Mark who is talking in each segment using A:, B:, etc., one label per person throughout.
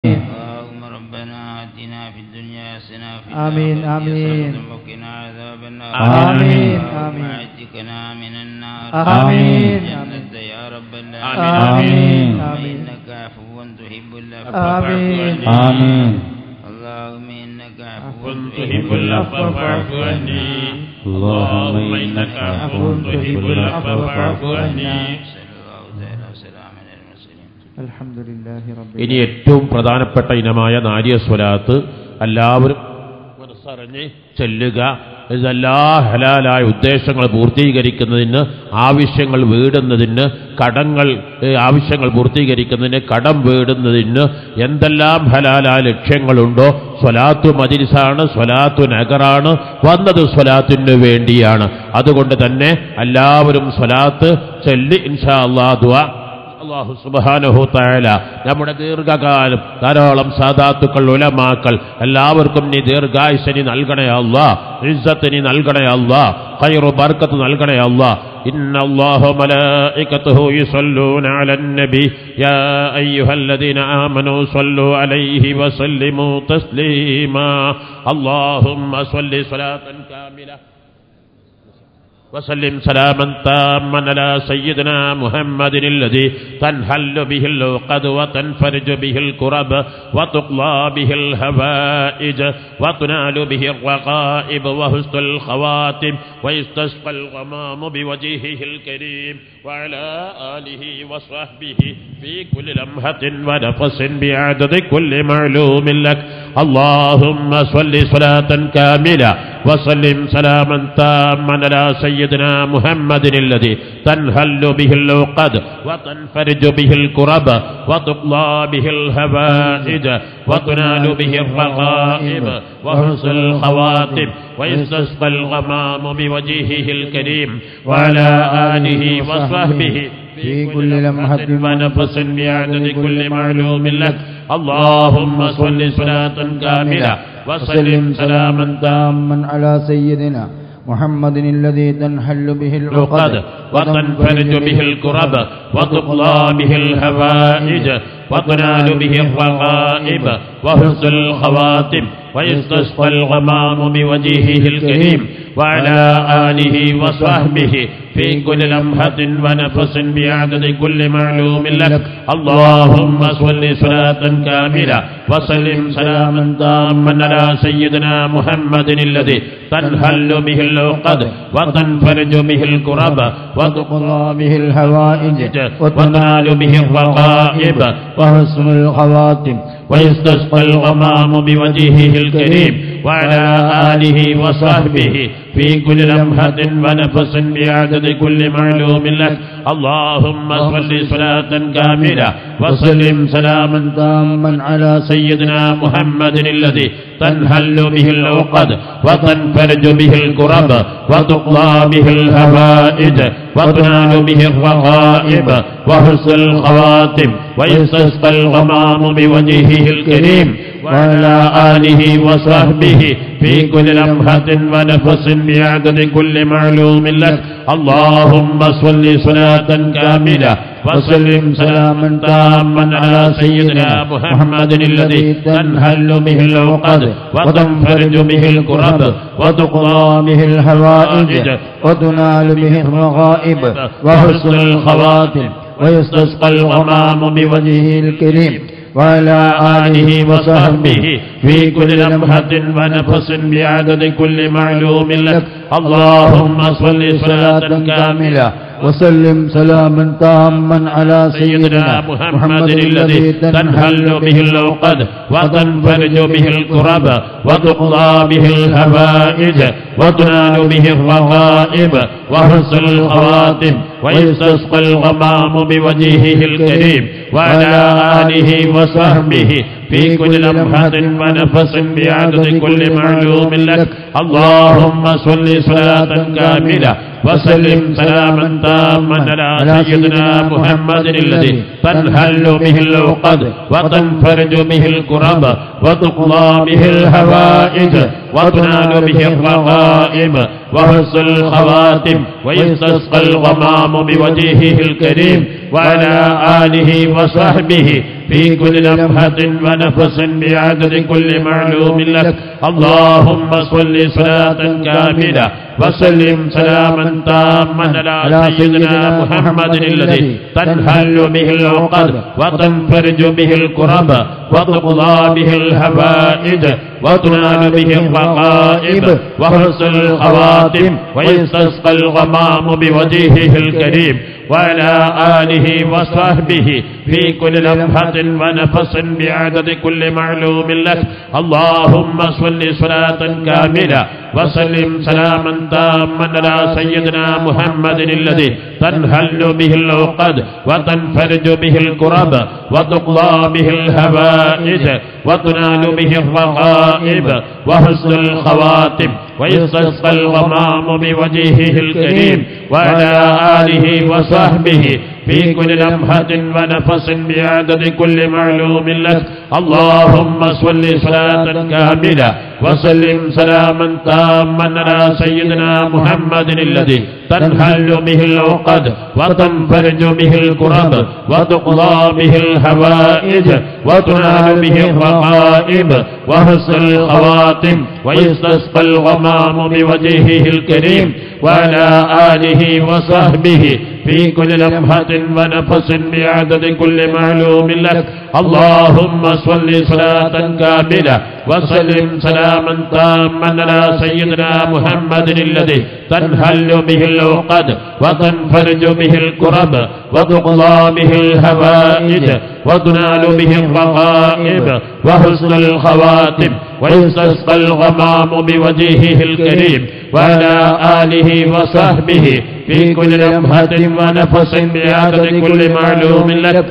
A: اللهم ربنا آتنا في الدنيا حسنة وفي
B: آمين،
A: الآخرة
B: آمين.
A: حسنة وقنا عذاب النار
B: آمين،
A: اللهم
B: آمين.
A: اعتقنا من النار
B: آمين،
A: جنة يا رب
B: آمين
A: العالمين
B: آمين
A: إنك عفو تحب العفو فاعف
B: آمين
A: عنا.
C: آمين
A: اللهم إنك عفو
D: تحب العفو فاعف عني اللهم إنك عفو تحب العفو فاعف عني
A: صلى الله تعالى وسلام على المرسلين
B: الحمد لله رب
D: ഇനി ഏറ്റവും പ്രധാനപ്പെട്ട ഇനമായ നാരിയ സ്വലാത്ത് എല്ലാവരും മനസ്സറിഞ്ഞ് ചെല്ലുക ഇതെല്ലാ ഹലാലായ ഉദ്ദേശങ്ങൾ പൂർത്തീകരിക്കുന്നതിന് ആവശ്യങ്ങൾ വീടുന്നതിന് കടങ്ങൾ ഏ, ആവശ്യങ്ങൾ പൂർത്തീകരിക്കുന്നതിന് കടം വീടുന്നതിന് എന്തെല്ലാം ഹലാലായ ലക്ഷ്യങ്ങളുണ്ടോ സ്വലാത്തു മജിലിസാണ് സ്വലാത്തു നഗറാണ് വന്നത് സ്വലാത്തിന് വേണ്ടിയാണ് അതുകൊണ്ട് തന്നെ എല്ലാവരും സ്വലാത്ത് ചെല്ലി ഇൻഷാ അള്ളാഹ് ദുആ അള്ളാഹു സുബാനഹു തായാല നമ്മുടെ ദീർഘകാലം ധാരാളം സാധാത്തുക്കൾ ഉലമാക്കൾ എല്ലാവർക്കും നീ ദീർഘായുസനി നൽകണേ അല്ലാ ഇസ്സത്ത് നീ നൽകണേ അല്ലാ ഖൈറു ബർക്കത്ത് നൽകണേ അല്ലാ إن الله ملائكته يصلون على النبي يا أيها الذين آمنوا صلوا عليه وسلموا تسليما اللهم صل صلاة كاملة وسلم سلاما تاما على سيدنا محمد الذي تنحل به العقد وتنفرج به الكرب وتقضى به الهوائج وتنال به الرقائب وحسن الخواتم ويستسقى الغمام بوجهه الكريم وعلى آله وصحبه في كل لمحة ونفس بعدد كل معلوم لك اللهم صل صلاة كاملة وسلم سلاما تاما على سيدنا محمد الذي تنهل به العقد وتنفرج به الكرب وتقضى به الهوائج وتنال به الرغائب وحسن الخواتم ويستسقى الغمام بوجهه الكريم وعلى آله وصحبه في كل لمحة ونفس بعدد كل معلوم لك اللهم صل صلاة كاملة وسلم سلاما
B: تاما على سيدنا محمد الذي تنحل به
D: العقد
B: العقد
D: وتنفرج به الكرب وتقضى به الهوائج وتنال به الرغائب وحسن الخواتم ويستسقى الغمام بوجهه الكريم وعلى آله وصحبه في كل لمحة ونفس بعدد كل معلوم لك اللهم صل صلاة كاملة وسلم سلاما تاما على سيدنا محمد الذي تنهل به العقد وتنفرج به الكرب وتقضى
B: به الهوائج
D: وتنال به الرقائب
B: وحسن الخواتم
D: ويستسقى الغمام بوجهه الكريم وعلى آله وصحبه في كل لمحة ونفس بعدد كل معلوم لك اللهم صل صلاة كاملة وسلم سلاما
B: تاما على
D: سيدنا محمد الذي تنهل به العقد وتنفرج به الكرب وتقضى به الهوائج وتنال به الرغائب وحسن الخواتم ويستسقى الغمام بوجهه الكريم وعلى آله وصحبه في كل لمحة ونفس بعدد كل معلوم لك اللهم صل صلاة كاملة وسلم سلاما تاما على سيدنا محمد الذي تنهل به العقد وتنفرج به الكرب وتقضى به الحوائج
B: وتنال به الرغائب
D: وحسن الخواتم ويستسقى الغمام بوجهه الكريم وعلى آله وصحبه في كل لمحة ونفس بعدد كل معلوم لك اللهم صل صلاة كاملة
B: وسلم سلاما تاما على
D: سيدنا محمد الذي تنهل به العقد وتنفرج به الكرب وتقضى به الهوائج وتنال به الرغائب وحسن الخواتم ويستسقى الغمام بوجهه الكريم وعلى آله وصحبه في كل لمحة ونفس بعدد كل معلوم لك اللهم صل صلاة كاملة وسلم سلاما تاما على سيدنا محمد الذي تنهل به العقد وتنفرج به الكرب وتقضى به الهوائج وتنال به الرغائب وحسن الخواتم ويستسقى الغمام الغمام بوجهه الكريم وعلى آله وصحبه في كل لمحة ونفس بعدد كل معلوم لك اللهم صل صلاة كاملة وسلم سلاما تاما على سيدنا محمد الذي تنحل به العقد وتنفرج به الكرب وتقضى به الهوائج وتنال به الرقائب وحسن الخواتم ويستسقى الغمام بوجهه الكريم وعلى آله وصحبه في كل لمحة ونفس بعدد كل معلوم لك اللهم صل صلاة كاملة وسلم سلاما تاما على سيدنا محمد الذي تنهل به العقد وتنفرج به الكرب وتقضى به الهوائج وتنال به الرغائب وحسن الخواتم ويستسقى الغمام بوجهه الكريم وعلى آله وصحبه في كل لمحة ونفس بعدد كل معلوم لك اللهم صل صلاة كاملة وسلم سلاما تاما على سيدنا محمد الذي تنحل به العقد وتنفرج به الكرب وتقضى به الهوائج وتنال به الرقائب وحسن الخواتم ويستسقى الغمام بوجهه الكريم وعلى آله وصحبه في كل لمحة ونفس بعدد كل معلوم لك اللهم صل صلاة كاملة وسلم سلاما تاما على سيدنا محمد الذي تنهل به العقد وتنفرج به الكرب وتقضى به الهوائج وتنال به الرقائب وحسن الخواتم ويستسقى الغمام بوجهه الكريم وعلى آله وصحبه في كل لمحة ونفس بعدد كل معلوم لك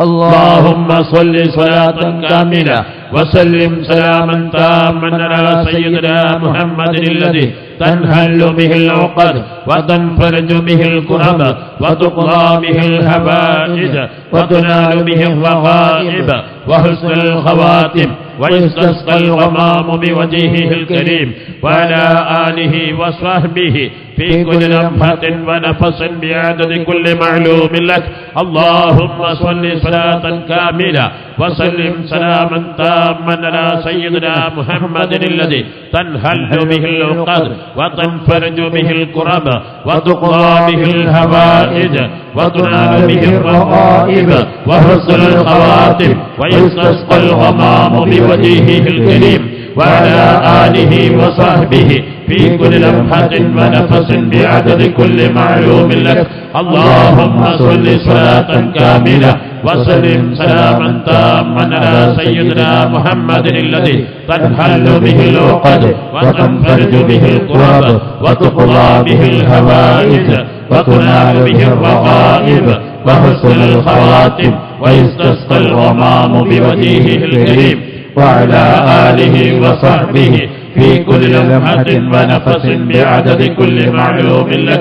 D: اللهم صل صلاة كاملة وسلم سلاما تاما على سيدنا محمد الذي تنهل به العقد وتنفرج به الكرب وتقضى به الهوائج وتنال به الرغائب وحسن الخواتم ويستسقى الغمام بوجهه الكريم وعلى آله وصحبه في كل لمحة ونفس بعدد كل معلوم لك اللهم صل صلاة كاملة وسلم سلاما تاما على سيدنا محمد الذي تنهل به العقد وتنفرج به الكرب وتقضى به الهوائج وتنال به الرغائب وحسن الخواتم ويستسقى الغمام بوجهه الكريم وعلى آله وصحبه في كل لمحة ونفس بعدد كل معلوم لك اللهم صل صلاة كاملة وسلم سلاما تاما على سيدنا محمد الذي تنحل به العقد وتنفرج به الكرب وتقضى به الهوائج وتنال به الرغائب وحسن الخواتم ويستسقى الغمام بوجهه الكريم وعلى آله وصحبه في كل لمحة ونفس بعدد كل معلوم لك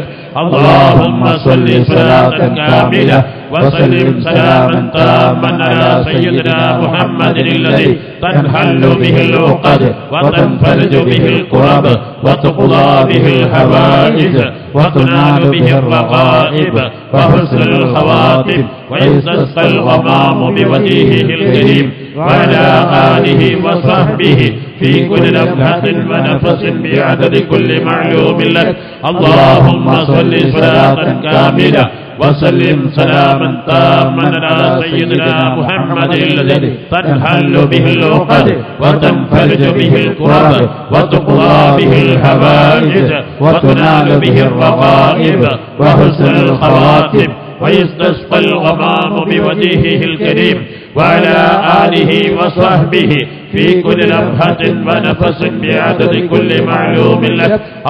D: اللهم صل صلاة كاملة وسلم سلاما تاما على سيدنا محمد الذي تنحل به العقد وتنفرج به الكرب وتقضى به الحوائج وتنال به الرغائب وحسن الخواتم ويستسقى الغمام بوجهه الكريم وعلى آله وصحبه في كل لمحة ونفس بعدد كل معلوم لك اللهم صل صلاة كاملة وسلم سلاما تاما على سيدنا محمد الذي تنحل به العقد وتنفرج به الكرب وتقضى به الهوائج وتنال به الرغائب وحسن الخواتم ويستسقى الغمام بوجهه الكريم وعلى آله وصحبه في كل لمحة ونفس بعدد كل معلوم لك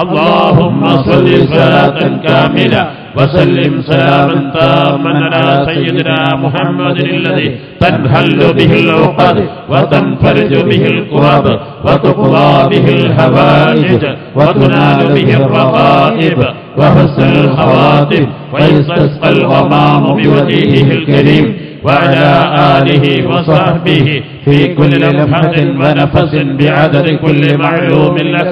D: اللهم صل صلاة كاملة وسلم سلاما تاما على سيدنا محمد الذي تنهل به العقد وتنفرج به الكرب وتقضى به الهوائج وتنال به الرغائب وحسن الخواتم ويستسقى الغمام بوجهه الكريم وعلى آله وصحبه في كل لمحة ونفس بعدد كل معلوم لك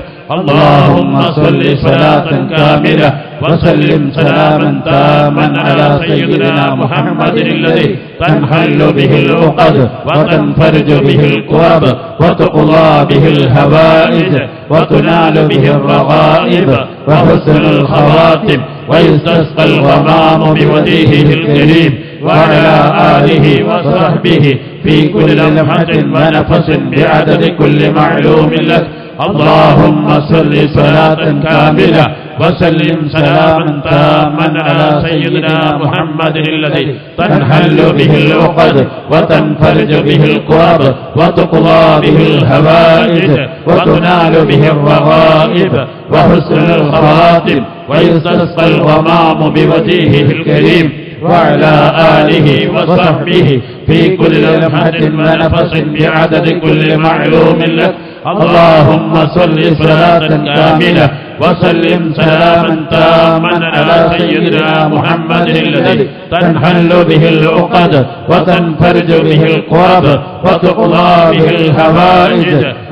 D: اللهم صل صلاة كاملة وسلم سلاما تاما على سيدنا محمد الذي تنحل به العقد وتنفرج به الكرب وتقضى به الهوائج وتنال به الرغائب وحسن الخواتم ويستسقى الغمام بوجهه الكريم وعلى آله وصحبه في كل لمحة ونفس بعدد كل معلوم لك اللهم صل صلاة كاملة وسلم سلاما تاما على سيدنا محمد الذي تنحل به العقد وتنفرج به الكرب وتقضى به الهوائج وتنال به الرغائب وحسن الخواتم ويستسقى الغمام بوجهه الكريم وعلى آله وصحبه في كل لمحة ونفس بعدد كل معلوم لك اللهم صل صلاة كاملة وسلم سلاما تاما على سيدنا محمد الذي تنحل به العقد وتنفرج به القرب وتقضى به الهوائج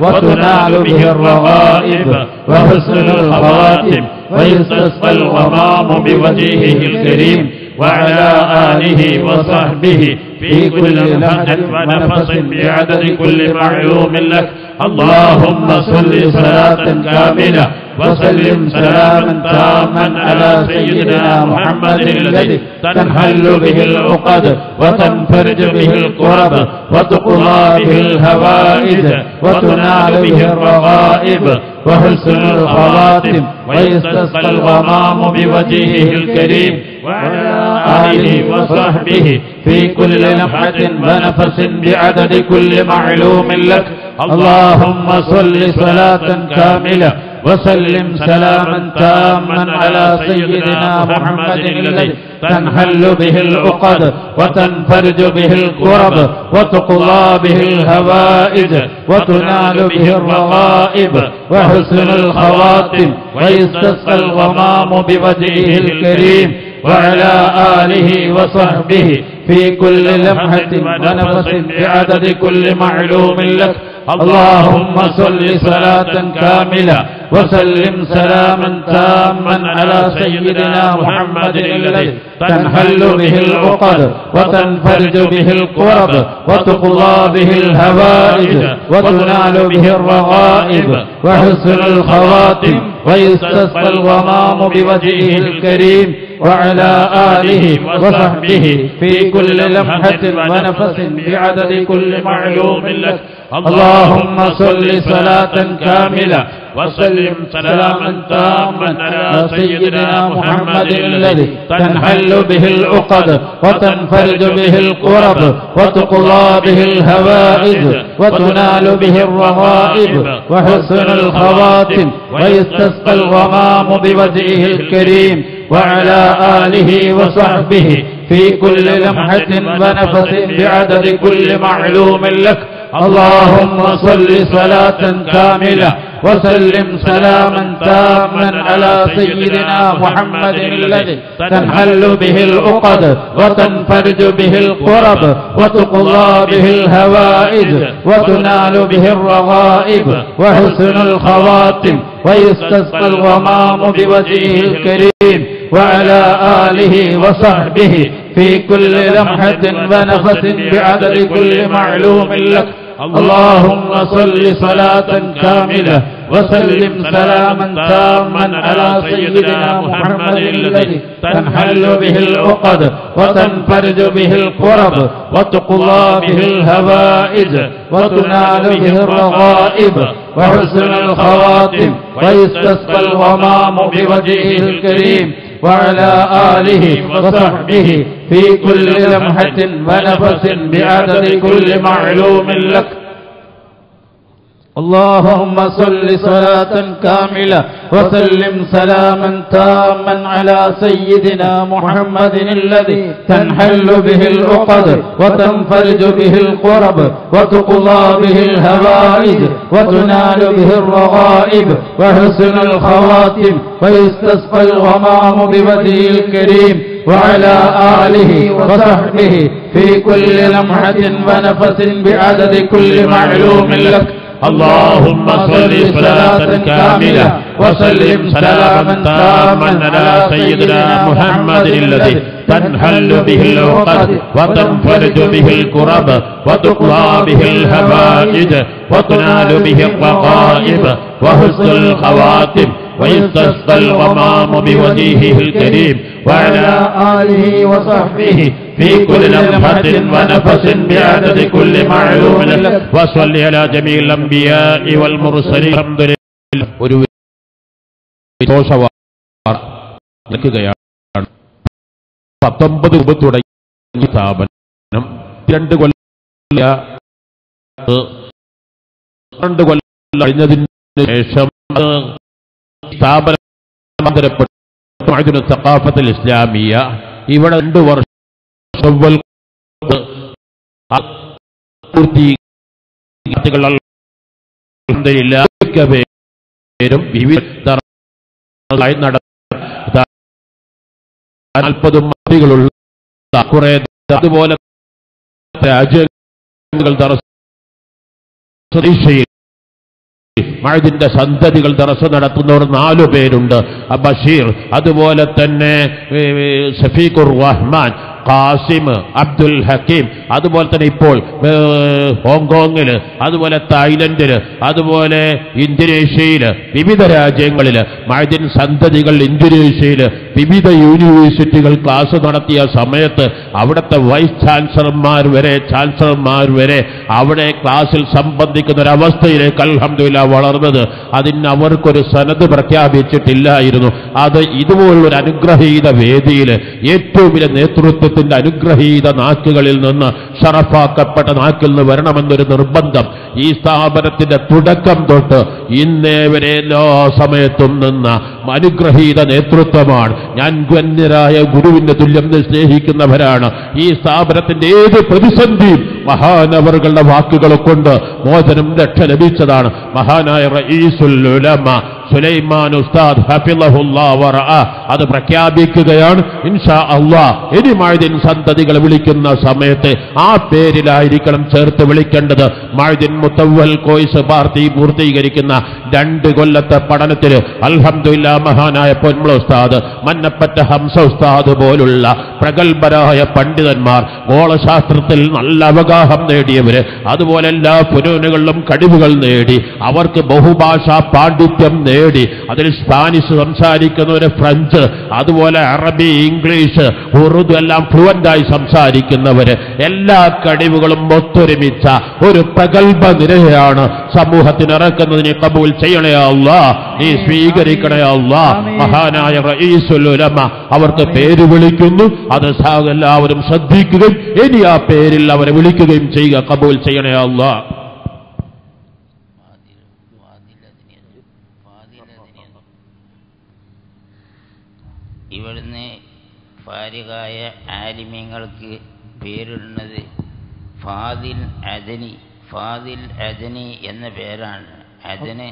D: وتنال به الرغائب وحسن الخواتم ويستسقى الغمام بوجهه الكريم وعلى آله وصحبه في كل لمحة ونفس بعدد كل معلوم لك اللهم صل صلاة كاملة وسلم سلاما تاما على سيدنا محمد الذي تنحل به العقد وتنفرج به الكرب وتقضى به الهوائج وتنال به الرغائب وحسن الخواتم ويستسقى الغمام بوجهه الكريم وعلى آله وصحبه في كل لمحة ونفس بعدد كل معلوم لك اللهم صل صلاة كاملة وسلم سلاما تاما على سيدنا محمد الذي تنحل به العقد وتنفرج به الكرب وتقضى به الهوائج وتنال به الرغائب وحسن الخواتم ويستسقى الغمام بوجهه الكريم وعلى آله وصحبه في كل لمحة ونفس بعدد كل معلوم لك اللهم صل صلاة كاملة وسلم سلاما تاما على سيدنا محمد الذي تنحل به العقد وتنفرج به الكرب وتقضى به الهوائج وتنال به الرغائب وحسن الخواتم ويستسقى الغمام بوجهه الكريم وعلى آله وصحبه في كل لمحة ونفس بعدد كل معلوم لك اللهم صل صلاة كاملة وسلم سلاما تاما على سيدنا محمد الذي تنحل به العقد وتنفرج به الكرب وتقضى به الهوائج وتنال به الرغائب وحسن الخواتم ويستسقى الغمام بوجهه الكريم وعلى آله وصحبه في كل لمحة ونفس بعدد كل معلوم لك اللهم صل صلاة كاملة وسلم سلاما تاما على سيدنا محمد الذي تنحل به العقد وتنفرج به القرب وتقضى به الهوائج وتنال به الرغائب وحسن الخواتم ويستسقى الغمام بوجهه الكريم وعلى آله وصحبه في كل لمحة ونفس بعدد كل معلوم لك اللهم صل صلاة كاملة وسلم سلاما تاما على سيدنا محمد الذي تنحل به العقد وتنفرج به الكرب وتقضى به الهوائج وتنال به الرغائب وحسن الخواتم ويستسقى الغمام بوجهه الكريم وعلى آله وصحبه في كل لمحة ونفس بعدد كل معلوم لك اللهم صل صلاة كاملة وسلم سلاما تاما على سيدنا محمد الذي تنحل به العقد وتنفرج به القرب وتقضى به الهوائج وتنال به الرغائب وحسن الخواتم ويستسقى الغمام بوجهه الكريم
B: وعلى آله وصحبه في كل لمحة ونفس بعدد كل معلوم لك
D: اللهم صل صلاة كاملة وسلم سلاما تاما على سيدنا محمد الذي تنحل به العقد وتنفرج به الكرب وتقضى به الهوائج وتنال به الرقائب وحسن الخواتم ويستسقى الغمام بوجهه الكريم وعلى
B: آله وصحبه
D: في كل لمحة ونفس بعدد كل معلوم لك وصل على جميع الأنبياء والمرسلين الحمد لله ഒരു ദോഷവാർത്ത നിൽക്കുകയാണ് പത്തൊമ്പത് രൂപ തുടങ്ങിയ സ്ഥാപനം രണ്ട് കൊല്ല രണ്ട് കൊല്ലം കഴിഞ്ഞതിന് ശേഷം അത് സ്ഥാപനം സ്ഥാപനപ്പെട്ടു സഖാഫത്തിൽ ഇസ്ലാമിയ ഇവിടെ രണ്ട് വർഷം ചൊവ്വൽ പൂർത്തീകൾ പേരും വിവിധ നാൽപ്പത് മതികളുള്ള കുറെ അതുപോലെ രാജ്യങ്ങൾ തറസ്സയിൽ മഴതിന്റെ സന്തതികൾ തറസ് നടത്തുന്നവർ നാലു പേരുണ്ട് ബഷീർ അതുപോലെ തന്നെ ഷഫീഖുർ റഹ്മാൻ ഖാസിം അബ്ദുൽ ഹക്കീം അതുപോലെ തന്നെ ഇപ്പോൾ ഹോങ്കോങ്ങിൽ അതുപോലെ തായ്ലൻഡിൽ അതുപോലെ ഇന്തോനേഷ്യയിൽ വിവിധ രാജ്യങ്ങളിൽ മഴദിൻ സന്തതികൾ ഇന്തോനേഷ്യയിൽ വിവിധ യൂണിവേഴ്സിറ്റികൾ ക്ലാസ് നടത്തിയ സമയത്ത് അവിടുത്തെ വൈസ് ചാൻസലർമാർ വരെ ചാൻസലർമാർ വരെ അവിടെ ക്ലാസ്സിൽ സംബന്ധിക്കുന്ന ഒരു അവസ്ഥയിലേക്ക് അൽഹംദുലില്ല വളർന്നത് അതിന് അവർക്കൊരു സനത് പ്രഖ്യാപിച്ചിട്ടില്ലായിരുന്നു അത് ഇതുപോലുള്ളൊരു അനുഗ്രഹീത വേദിയിൽ ഏറ്റവും വലിയ നേതൃത്വത്തിന്റെ അനുഗ്രഹീത നാക്കുകളിൽ നിന്ന് ഷറഫാക്കപ്പെട്ട നാക്കിൽ നിന്ന് വരണമെന്നൊരു നിർബന്ധം ഈ സ്ഥാപനത്തിന്റെ തുടക്കം തൊട്ട് ഇന്നേ വരെ എല്ലാ സമയത്തും നിന്ന അനുഗ്രഹീത നേതൃത്വമാണ് ഞാൻ ഗണ്യരായ ഗുരുവിന്റെ തുല്യം സ്നേഹിക്കുന്നവരാണ് ഈ സ്ഥാപനത്തിന്റെ ഏത് പ്രതിസന്ധിയും മഹാനവറുകളുടെ വാക്കുകളെ കൊണ്ട് മോചനം രക്ഷ ലഭിച്ചതാണ് മഹാനായ റഈസുൽ ഉലമ സുലൈമാൻ ഉസ്താദ് ഹഫിളഹുല്ലാ വറഅ അത് പ്രഖ്യാപിക്കുകയാണ് ഇൻഷാ അള്ളാ ഇനി മഴദിൻ സന്തതികളെ വിളിക്കുന്ന സമയത്ത് ആ പേരിലായിരിക്കണം ചേർത്ത് വിളിക്കേണ്ടത് മഴദിൻ മുത്തവൽ കോയ്സ് പാർട്ടി പൂർത്തീകരിക്കുന്ന രണ്ട് കൊല്ലത്തെ പഠനത്തിൽ അൽഹംദുലില്ല മഹാനായ പൊന്മുള ഉസ്താദ് മന്നപ്പറ്റ ഹംസ ഉസ്താദ് പോലുള്ള പ്രഗത്ഭരായ പണ്ഡിതന്മാർ ഗോളശാസ്ത്രത്തിൽ നല്ല അവഗാഹം നേടിയവര് അതുപോലെ എല്ലാ പുനൂനുകളിലും കഴിവുകൾ നേടി അവർക്ക് ബഹുഭാഷാ പാണ്ഡിത്യം നേടി അതിൽ സ്പാനിഷ് സംസാരിക്കുന്നവര് ഫ്രഞ്ച് അതുപോലെ അറബി ഇംഗ്ലീഷ് ഉറുദു എല്ലാം ഫ്ലുവന്റായി സംസാരിക്കുന്നവര് എല്ലാ കഴിവുകളും ഒത്തൊരുമിച്ച ഒരു പ്രഗത്ഭ നിരയാണ് സമൂഹത്തിന് ഇറക്കുന്നതിനെ കബൂൽ ചെയ്യണേ അല്ല നീ സ്വീകരിക്കണേ അല്ല മഹാനായ റഈസുൽ ഉലമ അവർക്ക് പേര് വിളിക്കുന്നു അത് സാ- എല്ലാവരും ശ്രദ്ധിക്കുകയും ഇനി ആ പേരിൽ അവരെ വിളിക്കുകയും ചെയ്യുക കബൂൽ ചെയ്യണേ അല്ല
A: ഇവിടുന്ന് ഫാരികായ ആലിമ്യങ്ങൾക്ക് പേരിടുന്നത് ഫാദിൽ അദനി ഫാദിൽ അദനി എന്ന പേരാണ് അദന്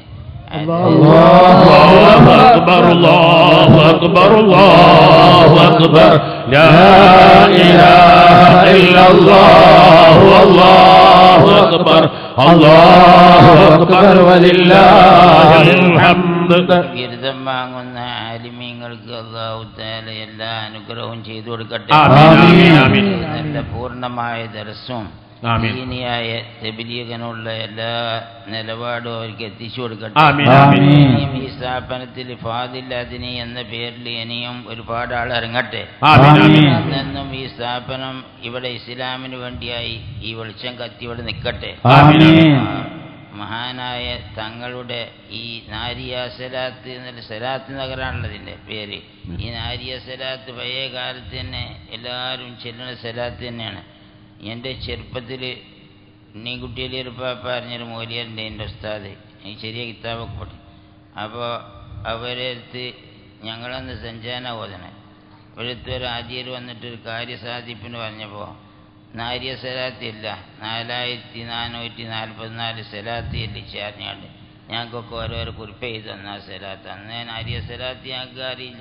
D: الله أكبر الله أكبر الله أكبر لا إله إلا الله الله أكبر الله أكبر ولله الحمد
A: ബിരുദം വാങ്ങുന്ന ആലിമ്യങ്ങൾക്ക് അള്ളാഹു താല എല്ലാ അനുഗ്രഹവും ചെയ്തു കൊടുക്കട്ടെ
D: ആമീൻ, ആമീൻ, ആമീൻ.
A: നല്ല പൂർണ്ണമായ ദർശവും
D: ആമീൻ.
A: ദീനിയായ തെബിലീഗനുള്ള എല്ലാ നിലപാടും അവർക്ക് എത്തിച്ചു കൊടുക്കട്ടെ
D: ആമീൻ, ആമീൻ.
A: ഇനിയും ഈ സ്ഥാപനത്തിൽ ഫാദിൽ അദിനി എന്ന പേരിൽ ഇനിയും ഒരുപാട് ആൾ ഇറങ്ങട്ടെ
D: ആമീൻ, ആമീൻ.
A: എന്നെന്നും ഈ സ്ഥാപനം ഇവിടെ ഇസ്ലാമിന് വേണ്ടിയായി ഈ വെളിച്ചം കത്തി ഇവിടെ നിൽക്കട്ടെ
D: ആമീൻ, ആമീൻ.
A: ആ, മഹാനായ തങ്ങളുടെ ഈ നാരിയ സലാത്ത് എന്നുള്ള സലാത്ത് നഗരാണല്ലോ ഇതിൻ്റെ പേര് ഈ നാരിയ സലാത്ത് പഴയ കാലത്ത് തന്നെ എല്ലാവരും ചെല്ലുന്ന സലാത്ത് തന്നെയാണ് എൻ്റെ ചെറുപ്പത്തിൽ ഉണ്ണിക്കുട്ടിയിൽ ചെറുപ്പാപ്പ പറഞ്ഞൊരു മൂലിയറുണ്ട് എൻ്റെ ഉസ്താദ് ഈ ചെറിയ കിതാബൊക്കെ പഠി അപ്പോൾ അവരെ അടുത്ത് ഞങ്ങളന്ന് സഞ്ചാന ഓതണേ ഇവിടുത്തെ ഒരു ആദ്യർ വന്നിട്ട് ഒരു കാര്യസാധിപ്പിന് പറഞ്ഞപ്പോൾ നാരിയ സലാത്തി ഇല്ല നാലായിരത്തി നാനൂറ്റി നാൽപ്പത്തിനാല് സലാത്തി എല്ലിച്ച് അറിഞ്ഞാണ്ട് ഞങ്ങൾക്കൊക്കെ ഓരോരോ കുറിപ്പ് ചെയ്ത് തന്ന ആ സലാത്ത് അന്ന് നാരിയ സലാത്തി ഞങ്ങൾക്ക് അറിയില്ല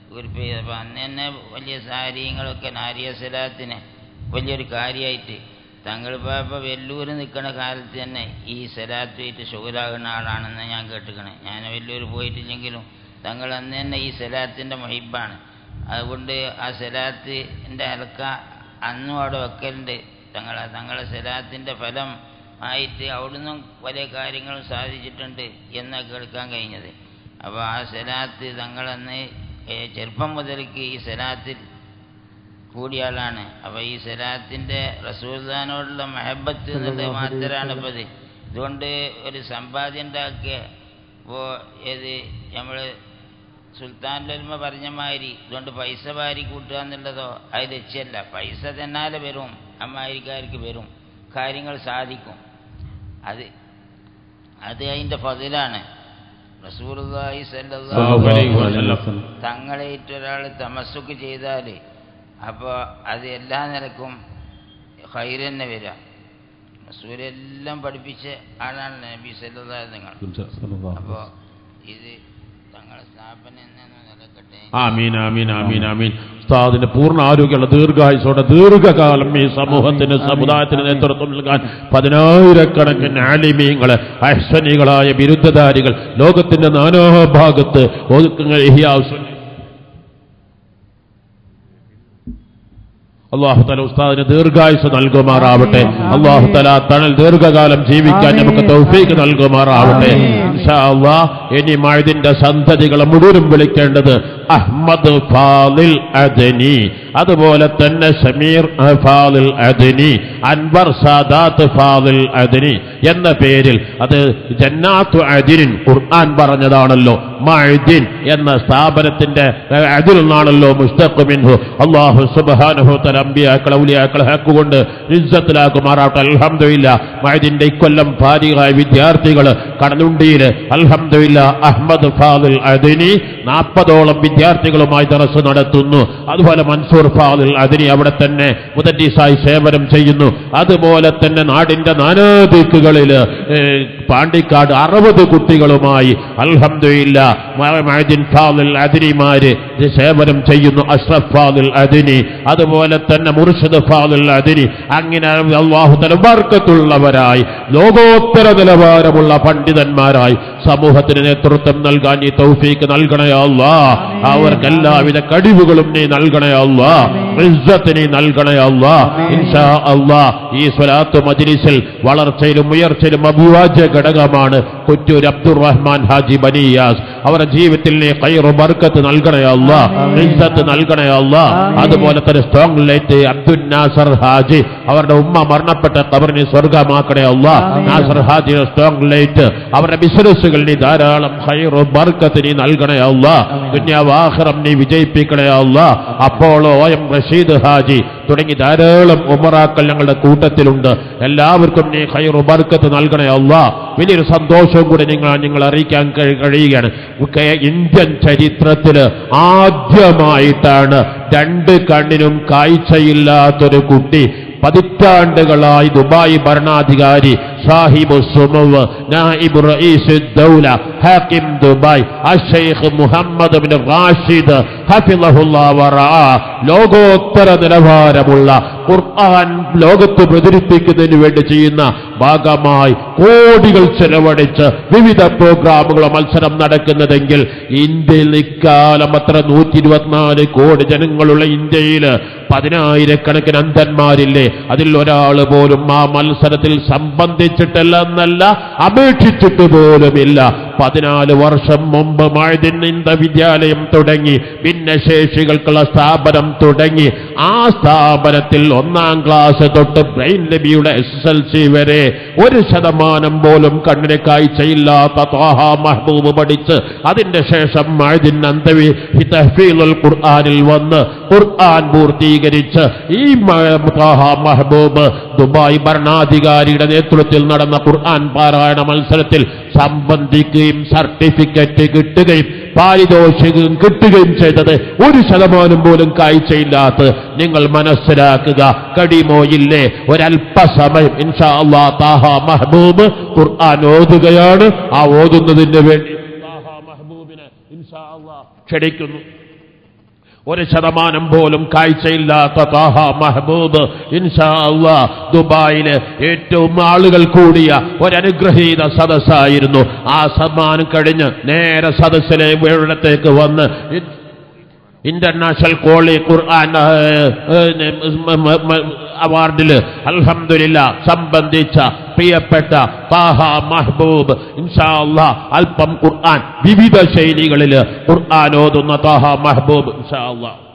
A: കുറിപ്പ് ചെയ്തപ്പോൾ അന്ന് തന്നെ വലിയ സാരിയങ്ങളൊക്കെ നാരിയ സലാത്തിന് വലിയൊരു കാര്യമായിട്ട് തങ്ങൾ ഇപ്പോൾ വെല്ലൂർ നിൽക്കുന്ന കാലത്ത് തന്നെ ഈ സലാത്തുമായിട്ട് ഷുഗലാകുന്ന ആളാണെന്ന് ഞാൻ കേട്ടിക്കണേ ഞാൻ വെല്ലൂർ പോയിട്ടില്ലെങ്കിലും തങ്ങൾ അന്ന് തന്നെ ഈ സലാത്തിൻ്റെ മഹിബാണ് അതുകൊണ്ട് ആ സലാത്തിൻ്റെ ഹൽക്ക അന്നും അവിടെ വെക്കലുണ്ട് തങ്ങളെ തങ്ങളെ സലാത്തിൻ്റെ ഫലം ആയിട്ട് അവിടുന്നും വലിയ കാര്യങ്ങളും സാധിച്ചിട്ടുണ്ട് എന്ന് കേൾക്കാൻ കഴിഞ്ഞത് അപ്പോൾ ആ സലാത്ത് തങ്ങളന്ന് ഏഹ്, ചെറുപ്പം മുതൽക്ക് ഈ സലാത്തിൽ കൂടിയ ആളാണ് അപ്പോൾ ഈ സലാത്തിൻ്റെ റസൂൽദാനോടുള്ള മെഹബത്ത് എന്നുള്ളത് മാത്രമാണ് ഇപ്പോൾ ഇത് ഇതുകൊണ്ട് ഒരു സമ്പാദ്യം ഉണ്ടാക്കിയ ഇപ്പോൾ ഏത് നമ്മൾ സുൽത്താൻ ലൽമ പറഞ്ഞ മാതിരി ഇതുകൊണ്ട് പൈസ വാരി കൂട്ടുക എന്നുള്ളതോ അത് ലക്ഷ്യമല്ല പൈസ തന്നാലെ വരും അമ്മാരിക്കാർക്ക് വരും കാര്യങ്ങൾ സാധിക്കും അത് അത് അതിൻ്റെ ഫതിലാണ് റസൂലുള്ളാഹി
D: സല്ലല്ലാഹു അലൈഹി
A: സല്ലല്ലാഹു
D: വസല്ലം.
A: തങ്ങളേറ്റ് ഒരാൾ തമസ്സുക്ക് ചെയ്താൽ അപ്പോൾ അത് എല്ലാ നിലക്കും ഹൈർ തന്നെ വരിക റസൂലെല്ലാം പഠിപ്പിച്ച ആളാണ് നബി സല്ലല്ലാഹു നിങ്ങൾ അപ്പോൾ ഇത് തങ്ങളുടെ സ്ഥാപനം എന്നു നിലക്കട്ടെ
D: ആമീൻ ആമീൻ ആമീൻ ആമീൻ ഉസ്താദിന്റെ പൂർണ്ണ ആരോഗ്യമുള്ള ദീർഘായുസോടെ ദീർഘകാലം ഈ സമൂഹത്തിന് സമുദായത്തിന് നേതൃത്വം നൽകാൻ പതിനായിരക്കണക്കിന് ആലിമീങ്ങള് അഹ്സനികളായ ബിരുദധാരികൾ ലോകത്തിന്റെ നാനാഭാഗത്ത് ഒതുക്കുങ്ങൾ ഇഹ്യാ സുന്ന- അള്ളാഹു തല ഉസ്താദിന് ദീർഘായുസ് നൽകുമാറാവട്ടെ അള്ളാഹു തല തണൽ ദീർഘകാലം ജീവിക്കാൻ നമുക്ക് തൗഫീക്ക് നൽകുമാറാവട്ടെ ഇൻഷാ അള്ളാ ഇനി മഴതിന്റെ സന്തതികളെ മുഴുവനും വിളിക്കേണ്ടത് അഹ്മദ് ഫാലിൽ അദനി അതുപോലെ തന്നെ ഷമീർ ഫാലിൽ അദനി അൻവർ സാദാത്ത് ഫാലിൽ അദനി എന്ന പേരിൽ അത് ജന്നാത്തു അദിനിൻ ഖുർആൻ പറഞ്ഞതാണല്ലോ മഅദിൻ എന്ന സ്ഥാപനത്തിന്റെ അതിൽ നിന്നാണല്ലോ മുസ്തഖ് മിൻഹു അള്ളാഹു സുബ്ഹാനഹു തആല അമ്പിയാക്കൾ ഔലിയാക്കൾ ഹക്കുകൊണ്ട് ഇസ്സത്തിലാക്കുമാറാട്ടെ അൽഹംദുലില്ലാ മഅദിന്റെ ഇക്കൊല്ലം ഭാരികളായ വിദ്യാർത്ഥികൾ കടലുണ്ടിയിൽ അൽഹംദുലില്ലാ അഹ്മദ് ഫാദിൽ അദിനി നാൽപ്പതോളം വിദ്യാർത്ഥികളുമായി ദറസ് നടത്തുന്നു അതുപോലെ മൻസൂർ ഫാദിൽ അദിനി അവിടെ തന്നെ മുതറ്റീസായി സേവനം ചെയ്യുന്നു അതുപോലെ തന്നെ നാടിന്റെ നാനാദിക്കുകളിൽ പാണ്ടിക്കാട് അറുപത് കുട്ടികളുമായി അൽഹംദുലില്ല മഅദിൻ ഫാദിൽ അദിനിമാര് ഇത് സേവനം ചെയ്യുന്നു അഷ്റഫ് ഫാദിൽ അദിനി അതുപോലെ തന്നെ മുർഷിദ് ഫാദിൽ അദിനി അങ്ങനെ അള്ളാഹു തലബർക്കത്തുള്ളവരായി ലോകോത്തര നിലവാരമുള്ള പണ്ഡിതന്മാരായി സമൂഹത്തിന് നേതൃത്വം നൽകാൻ ഈ തൗഫീക്ക് നൽകണേ അല്ലാ അവർക്ക് എല്ലാവിധ കഴിവുകളും നീ നൽകണേ അല്ലാ ഇസ്സത്ത് നീ നൽകണേ അല്ലാ ഇൻഷാ അല്ലാ ഈ സ്വലാത്ത് മജ്ലിസിൽ വളർച്ചയിലും ഉയർച്ചയിലും അഭിവാജ്യ ഘടകമാണ് കുറ്റൂർ അബ്ദുറഹ്മാൻ ഹാജി ബനിയാസ് അവരുടെ ജീവിതത്തിൽ നീ കൈറു ബർക്കത്ത് നൽകണേ അല്ലാ ഇസ്സത്ത് നൽകണേ അല്ലാ അതുപോലെ തന്നെ സ്ട്രോങ് ലൈറ്റ് അബ്ദുൽ നാസർ ഹാജി അവരുടെ ഉമ്മ മരണപ്പെട്ട കബറിനെ സ്വർഗമാക്കണേ അല്ലാ നാസർ ഹാജിയുടെ സ്ട്രോങ് ലൈറ്റ് അവരുടെ ബിസിനസ്സുകൾ നീ ധാരാളം ഹൈറു ബർക്കത്ത് നീ നൽകണേ അല്ലാ ദുന്യാവാഹരം നീ വിജയിപ്പിക്കണേ Allah Apollo O M Rasheed Haji തുടങ്ങി ധാരാളം ഉമറാക്കൾ ഞങ്ങളുടെ കൂട്ടത്തിലുണ്ട് എല്ലാവർക്കും നീ ഹൈറു ബർക്കത്ത് നൽകണേ അല്ലാ വലിയൊരു സന്തോഷവും കൂടി നിങ്ങൾ നിങ്ങൾ അറിയിക്കാൻ കഴി- കഴിയുകയാണ് ഒക്കെ ഇന്ത്യൻ ചരിത്രത്തിൽ ആദ്യമായിട്ടാണ് രണ്ട് കണ്ണിനും കാഴ്ചയില്ലാത്തൊരു കുട്ടി പതിറ്റാണ്ടുകളായി ദുബായ് ഭരണാധികാരി സാഹിബ് സുമവ് നായിബ് റഈസ് ദൗല ഹാക്കിം ദുബായ് അഷൈഖ് മുഹമ്മദ് ബിൻ റാഷിദ് ഹഫിളഹുല്ലാ വറആ ലോകോത്തര നിലവാരമുള്ള ഖുർആൻ ലോകത്ത് പ്രചരിപ്പിക്കുന്നതിന് വേണ്ടി ചെയ്യുന്ന ഭാഗമായി കോടികൾ ചെലവഴിച്ച് വിവിധ പ്രോഗ്രാമുകളോ മത്സരം നടക്കുന്നതെങ്കിൽ ഇന്ത്യയിൽ ഇക്കാലം അത്ര നൂറ്റി ഇരുപത്തിനാല് കോടി ജനങ്ങളുള്ള ഇന്ത്യയിൽ പതിനായിരക്കണക്കിന് അന്ധന്മാരില്ലേ അതിൽ ഒരാൾ പോലും ആ മത്സരത്തിൽ സംബന്ധിച്ചിട്ടില്ല എന്നല്ല അപേക്ഷിച്ചിട്ട് പോലുമില്ല പതിനാല് വർഷം മുമ്പ് മഴദിന്നിന്റെ വിദ്യാലയം തുടങ്ങി ഭിന്നശേഷികൾക്കുള്ള സ്ഥാപനം തുടങ്ങി ആ സ്ഥാപനത്തിൽ ഒന്നാം ക്ലാസ് തൊട്ട് ബ്രെയിൻ ലബിയുടെ എസ് എസ് എൽ സി വരെ ഒരു ശതമാനം പോലും കണ്ണിന് കാഴ്ചയില്ലാത്ത ത്വാഹ മഹബൂബ് പഠിച്ച് അതിന്റെ ശേഷം മഴദിൻ അന്തവി തഹ്ഫീലുൽ ഖുർആനിൽ വന്ന് ഖുർആൻ പൂർത്തീകരിച്ച് ഈ മ- ത്വാഹ മഹബൂബ് ദുബായ് ഭരണാധികാരിയുടെ നേതൃത്വത്തിൽ നടന്ന ഖുർആൻ പാരായണ മത്സരത്തിൽ സംബന്ധിക്കുകയും സർട്ടിഫിക്കറ്റ് കിട്ടുകയും പാരിതോഷികം കിട്ടുകയും ചെയ്തത് ഒരു ശതമാനം പോലും കാഴ്ചയില്ലാത്ത നിങ്ങൾ മനസ്സിലാക്കുക കടിമോയില്ലേ ഒരല്പസമയം ഇൻഷാ അള്ളാ താഹ മഹബൂബ് ഖുർആൻ ഓതുകയാണ് ആ ഓതുന്നതിന് വേണ്ടി താഹ മഹബൂബിനെ ഇൻഷാ അള്ളാ ക്ഷണിക്കുന്നു ഒരു ശതമാനം പോലും കാഴ്ചയില്ലാത്ത താഹ മഹബൂബ് ഇൻഷാ അള്ളാ ദുബായില് ഏറ്റവും ആളുകൾ കൂടിയ ഒരനുഗ്രഹീത സദസ്സായിരുന്നു ആ സമ്മാനം കഴിഞ്ഞ് നേരെ സദസ്സിലെ ഇവിടത്തേക്ക് വന്ന് ഇ- ഇന്റർനാഷണൽ കോളി ഖുർആൻ അവാർഡിൽ അൽഹംദുലില്ല സംബന്ധിച്ച പ്രിയപ്പെട്ട താഹ മഹബൂബ് ഇൻഷാ അല്ലാ അല്പം ഖുർആൻ വിവിധ ശൈലികളിൽ ഖുർആൻ ഓതുന്ന താഹ മഹബൂബ് ഇൻഷാ അല്ലാ